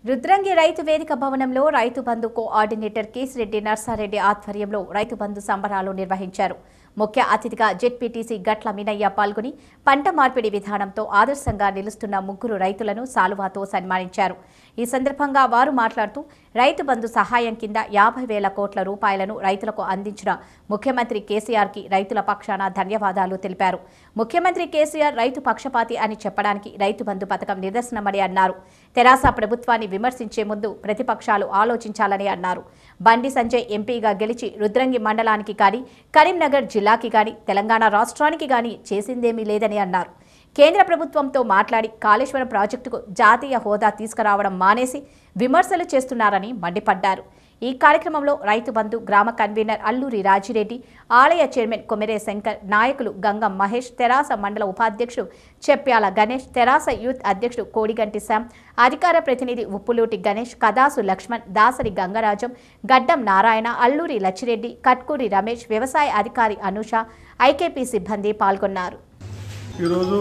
రుద్రంగి రైతు వేదిక భవనంలో రైతు బంధు కోఆర్డినేటర్ కేసిరెడ్డి నర్సారెడ్డి ఆధ్వర్యంలో రైతు బంధు సంబరాలు నిర్వహించారు ముఖ్య అతిథిగా జెడ్పీటీసీ గట్ల మినయ్య పాల్గొని పంట మార్పిడి విధానంతో ఆదర్శంగా నిలుస్తున్న ముగ్గురు రైతులను సాలువాతో సన్మానించారు ఈ సందర్భంగా వారు మాట్లాడుతూ రైతు బంధు సహాయం కింద యాభై వేల కోట్ల రూపాయలను రైతులకు అందించిన ముఖ్యమంత్రి కేసీఆర్కి రైతుల పక్షాన ధన్యవాదాలు తెలిపారు ముఖ్యమంత్రి కేసీఆర్ రైతు పక్షపాతి అని చెప్పడానికి రైతు బంధు పథకం నిదర్శనమని అన్నారు తెరాస ప్రభుత్వాన్ని విమర్శించే ముందు ప్రతిపక్షాలు ఆలోచించాలని అన్నారు బండి సంజయ్ ఎంపీగా గెలిచి రుద్రంగి మండలానికి కానీ కరీంనగర్ జిల్లాకి కానీ తెలంగాణ రాష్ట్రానికి కానీ చేసిందేమీ లేదని అన్నారు కేంద్ర ప్రభుత్వంతో మాట్లాడి కాళేశ్వరం ప్రాజెక్టుకు జాతీయ హోదా తీసుకురావడం మానేసి విమర్శలు చేస్తున్నారని మండిపడ్డారు ఈ కార్యక్రమంలో రైతు బంధు గ్రామ కన్వీనర్ అల్లూరి రాజిరెడ్డి ఆలయ చైర్మన్ కొమెరే శంకర్ నాయకులు గంగం మహేష్ తెరాస మండల ఉపాధ్యక్షుడు చెప్ప్యాల గణేష్ తెరాస యూత్ అధ్యక్షుడు కోడిగంటి శామ్ అధికార ప్రతినిధి ఉప్పులూటి గణేష్ కదాసు లక్ష్మణ్ దాసరి గంగరాజం గడ్డం నారాయణ అల్లూరి లచ్చిరెడ్డి కట్కూరి రమేష్ వ్యవసాయ అధికారి అనూష ఐకేపీ సిబ్బంది పాల్గొన్నారు ఈరోజు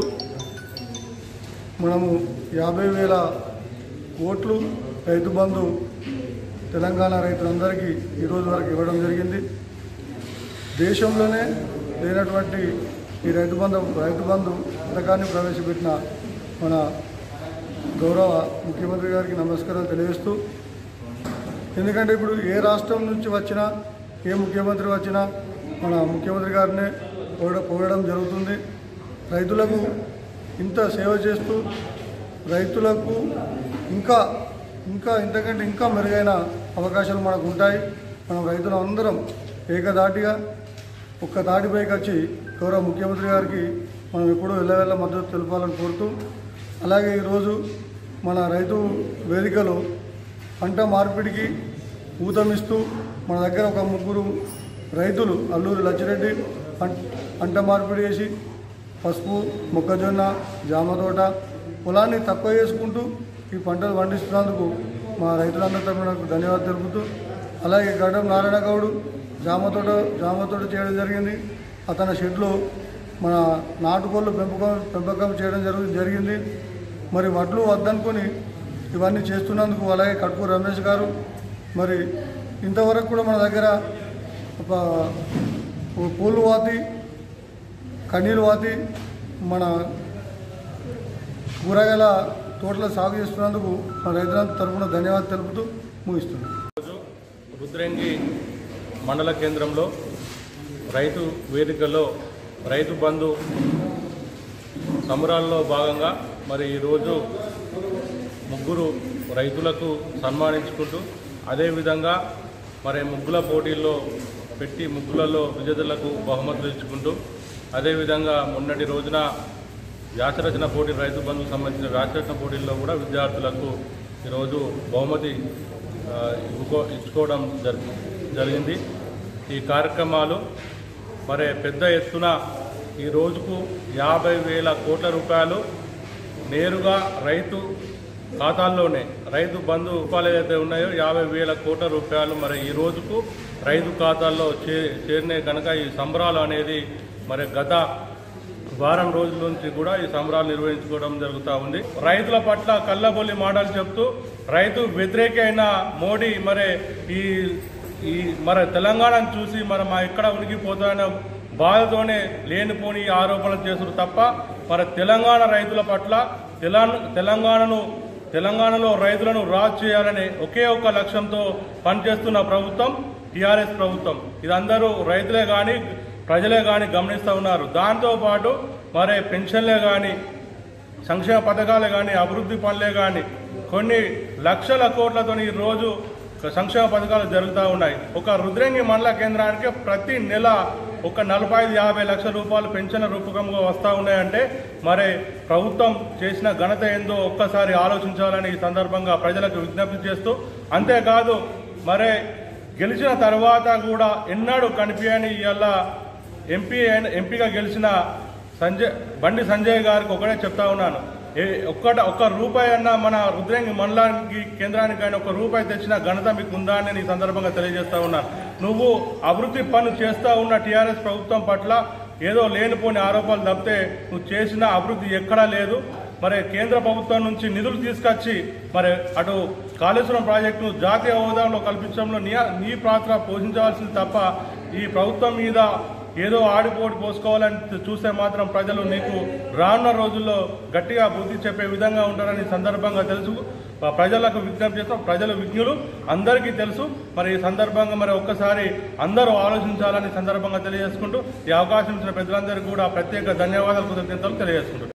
మనము యాభై వేల కోట్లు రైతు బంధు తెలంగాణ రైతులందరికీ ఈరోజు వరకు ఇవ్వడం జరిగింది దేశంలోనే లేనటువంటి ఈ రైతు బంధు రైతు బంధు పథకాన్ని ప్రవేశపెట్టిన మన గౌరవ ముఖ్యమంత్రి గారికి నమస్కారం తెలియజేస్తూ ఎందుకంటే ఇప్పుడు ఏ రాష్ట్రం నుంచి వచ్చినా ఏ ముఖ్యమంత్రి వచ్చినా మన ముఖ్యమంత్రి గారినే పొగడ పొగడడం జరుగుతుంది రైతులకు ఇంత సేవ చేస్తూ రైతులకు ఇంకా ఇంకా ఇంతకంటే ఇంకా మెరుగైన అవకాశాలు మనకు ఉంటాయి మనం రైతులు అందరం ఏకదాటిగా ఒక్క దాటిపైకి వచ్చి గౌరవ ముఖ్యమంత్రి గారికి మనం ఎప్పుడూ వెళ్ళవెళ్ళ మద్దతు తెలపాలని కోరుతూ అలాగే ఈరోజు మన రైతు వేదికలో పంట మార్పిడికి ఊతమిస్తూ మన దగ్గర ఒక ముగ్గురు రైతులు అల్లూరి లచ్చిరెడ్డి పం- పంట మార్పిడి చేసి పసుపు మొక్కజొన్న జామ తోట పొలాన్ని తక్కువ చేసుకుంటూ ఈ పంటలు పండిస్తున్నందుకు మా రైతులందరి తరఫున ధన్యవాదాలు తెలుపుతూ అలాగే గడ్డం నారాయణ గౌడు జామ తోట జామ తోట చేయడం జరిగింది అతని షెడ్లో మన నాటుకోళ్ళు పెంపకం పెంపకం చేయడం జరుగు జరిగింది మరి వడ్లు వద్దనుకొని ఇవన్నీ చేస్తున్నందుకు అలాగే కట్పు రమేష్ గారు మరి ఇంతవరకు కూడా మన దగ్గర ఒక ఒక పూలు వాతి కన్నీరు వాతి మన కూరగాయల తోటల సాగు చేస్తున్నందుకు మన రైతులందరి తరఫున ధన్యవాదాలు తెలుపుతూ ముగిస్తున్నాను రోజు రుద్రంగి మండల కేంద్రంలో రైతు వేదికలో రైతు బంధు సంబరాల్లో భాగంగా మరి ఈరోజు ముగ్గురు రైతులకు సన్మానించుకుంటూ అదేవిధంగా మరి ముగ్గుల పోటీల్లో పెట్టి ముగ్గులలో విజేతలకు బహుమతులు ఇచ్చుకుంటూ అదేవిధంగా మొన్నటి రోజున వ్యాసరచన పోటీ రైతు బంధుకు సంబంధించిన వ్యాసరచన పోటీల్లో కూడా విద్యార్థులకు ఈరోజు బహుమతి ఆ, ఇవ్వుకో ఇచ్చుకోవడం జరి జరిగింది ఈ కార్యక్రమాలు మరి పెద్ద ఎత్తున ఈ రోజుకు యాభై వేల కోట్ల రూపాయలు నేరుగా రైతు ఖాతాల్లోనే రైతు బంధు రూపాయలు ఏదైతే ఉన్నాయో యాభై వేల కోట్ల రూపాయలు మరి ఈ రోజుకు రైతు ఖాతాల్లో చే చేరినే కనుక ఈ సంబరాలు అనేది మరి గత వారం రోజుల నుంచి కూడా ఈ సంబరాలు నిర్వహించుకోవడం జరుగుతూ ఉంది రైతుల పట్ల కళ్ళబొల్లి మాటలు చెప్తూ రైతు వ్యతిరేక అయిన మోడీ మరి ఈ ఈ మరి తెలంగాణను చూసి మరి మా ఎక్కడ ఉనికిపోతాయన్న బాధతోనే లేనిపోని ఆరోపణలు చేస్తున్నారు తప్ప మరి తెలంగాణ రైతుల పట్ల తెలంగాణ తెలంగాణను తెలంగాణలో రైతులను రాజు చేయాలనే ఒకే ఒక్క లక్ష్యంతో పనిచేస్తున్న ప్రభుత్వం టీఆర్ఎస్ ప్రభుత్వం ఇది అందరూ రైతులే కానీ ప్రజలే కానీ గమనిస్తూ ఉన్నారు దాంతోపాటు మరి పెన్షన్లే కానీ సంక్షేమ పథకాలే కానీ అభివృద్ధి పనులే కానీ కొన్ని లక్షల కోట్లతో ఈ రోజు సంక్షేమ పథకాలు జరుగుతూ ఉన్నాయి ఒక రుద్రంగి మండల కేంద్రానికి ప్రతి నెల ఒక నలభై ఐదు యాభై లక్షల రూపాయలు పెన్షన్ రూపకంగా వస్తూ ఉన్నాయంటే మరి ప్రభుత్వం చేసిన ఘనత ఏందో ఒక్కసారి ఆలోచించాలని ఈ సందర్భంగా ప్రజలకు విజ్ఞప్తి చేస్తూ అంతేకాదు మరి గెలిచిన తర్వాత కూడా ఎన్నడూ కనిపించని ఇవాళ ఎంపీ అయిన ఎంపీగా గెలిచిన సంజయ్ బండి సంజయ్ గారికి ఒకటే చెప్తా ఉన్నాను ఏ ఒక్కట ఒక్క రూపాయి అన్న మన రుద్రంగి మండలానికి కేంద్రానికి ఆయన ఒక రూపాయి తెచ్చిన ఘనత మీకు ఉందా అని నేను ఈ సందర్భంగా తెలియజేస్తా ఉన్నాను నువ్వు అభివృద్ధి పనులు చేస్తా ఉన్న టీఆర్ఎస్ ప్రభుత్వం పట్ల ఏదో లేనిపోని ఆరోపణలు తప్పితే నువ్వు చేసిన అభివృద్ధి ఎక్కడా లేదు మరి కేంద్ర ప్రభుత్వం నుంచి నిధులు తీసుకొచ్చి మరి అటు కాళేశ్వరం ప్రాజెక్టును జాతీయ హోదాలో కల్పించడంలో నీ నీ పాత్ర పోషించవలసింది తప్ప ఈ ప్రభుత్వం మీద ఏదో ఆడిపోటీ పోసుకోవాలని చూస్తే మాత్రం ప్రజలు నీకు రానున్న రోజుల్లో గట్టిగా బుద్ధి చెప్పే విధంగా ఉంటారని ఈ సందర్భంగా తెలుసు ప్రజలకు విజ్ఞప్తి చేస్తాం ప్రజలు విజ్ఞులు అందరికీ తెలుసు మరి ఈ సందర్భంగా మరి ఒక్కసారి అందరూ ఆలోచించాలని ఈ సందర్భంగా తెలియజేసుకుంటూ ఈ అవకాశం ఇచ్చిన పెద్దలందరికీ కూడా ప్రత్యేక ధన్యవాదాలు కృతజ్ఞతలు తెలియజేసుకుంటున్నాను